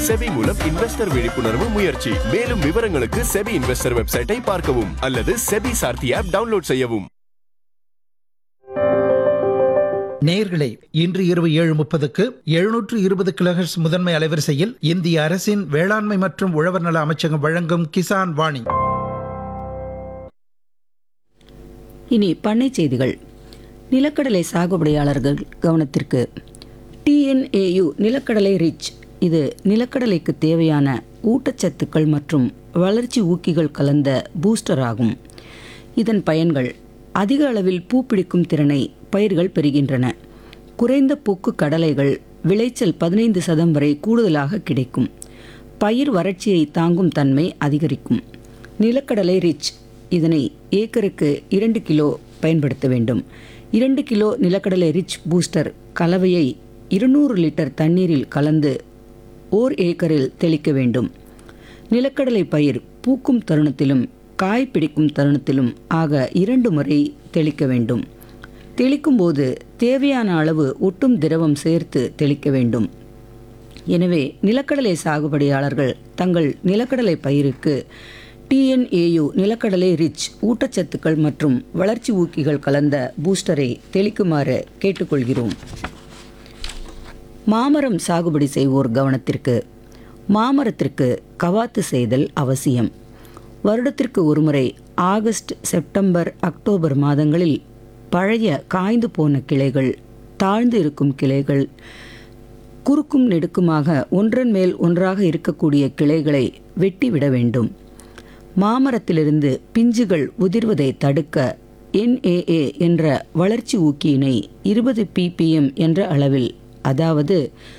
SEBI மூலம் investor விழிப்புணர்வு முயற்சி மேலும் விவரங்களுக்கு செபி இன்வெஸ்டர் வெப்சைட்டை பார்க்கவும் அல்லது செபி சார்த்தி ஆப் டவுன்லோட் செய்யவும் நேயர்களே இன்று இரவு ஏழு முப்பதுக்கு எழுநூற்று இருபது கிலோஹெர்ட்ஸ் முதன்மை அலைவரிசையில் இந்திய அரசின் வேளாண்மை மற்றும் உழவர் நல அமைச்சகம் வழங்கும் கிசான் வாணி இனி பண்ணை செய்திகள் நிலக்கடலை சாகுபடியாளர்கள் கவனத்திற்கு டிஎன்ஏயு நிலக்கடலை ரிச் இது நிலக்கடலைக்கு தேவையான ஊட்டச்சத்துக்கள் மற்றும் வளர்ச்சி ஊக்கிகள் கலந்த பூஸ்டர் ஆகும் இதன் பயன்கள் அதிக அளவில் பூப்பிடிக்கும் திறனை பயிர்கள் பெறுகின்றன குறைந்த பூக்கு கடலைகள் விளைச்சல் பதினைந்து சதம் வரை கூடுதலாக கிடைக்கும் பயிர் வறட்சியை தாங்கும் தன்மை அதிகரிக்கும் நிலக்கடலை ரிச் இதனை ஏக்கருக்கு இரண்டு கிலோ பயன்படுத்த வேண்டும் இரண்டு கிலோ நிலக்கடலை ரிச் பூஸ்டர் கலவையை இருநூறு லிட்டர் தண்ணீரில் கலந்து ஓர் ஏக்கரில் தெளிக்க வேண்டும் நிலக்கடலை பயிர் பூக்கும் தருணத்திலும் காய் பிடிக்கும் தருணத்திலும் ஆக இரண்டு முறை தெளிக்க வேண்டும் தெளிக்கும்போது தேவையான அளவு ஒட்டும் திரவம் சேர்த்து தெளிக்க வேண்டும் எனவே நிலக்கடலை சாகுபடியாளர்கள் தங்கள் நிலக்கடலை பயிருக்கு டிஎன்ஏயு நிலக்கடலை ரிச் ஊட்டச்சத்துக்கள் மற்றும் வளர்ச்சி ஊக்கிகள் கலந்த பூஸ்டரை தெளிக்குமாறு கேட்டுக்கொள்கிறோம் மாமரம் சாகுபடி செய்வோர் கவனத்திற்கு மாமரத்திற்கு கவாத்து செய்தல் அவசியம் வருடத்திற்கு ஒருமுறை ஆகஸ்ட் செப்டம்பர் அக்டோபர் மாதங்களில் பழைய காய்ந்து போன கிளைகள் தாழ்ந்து இருக்கும் கிளைகள் குறுக்கும் நெடுக்குமாக ஒன்றன் மேல் ஒன்றாக இருக்கக்கூடிய கிளைகளை வெட்டிவிட வேண்டும் மாமரத்திலிருந்து பிஞ்சுகள் உதிர்வதை தடுக்க என்ஏஏ என்ற வளர்ச்சி ஊக்கியினை இருபது பிபிஎம் என்ற அளவில் அதாவது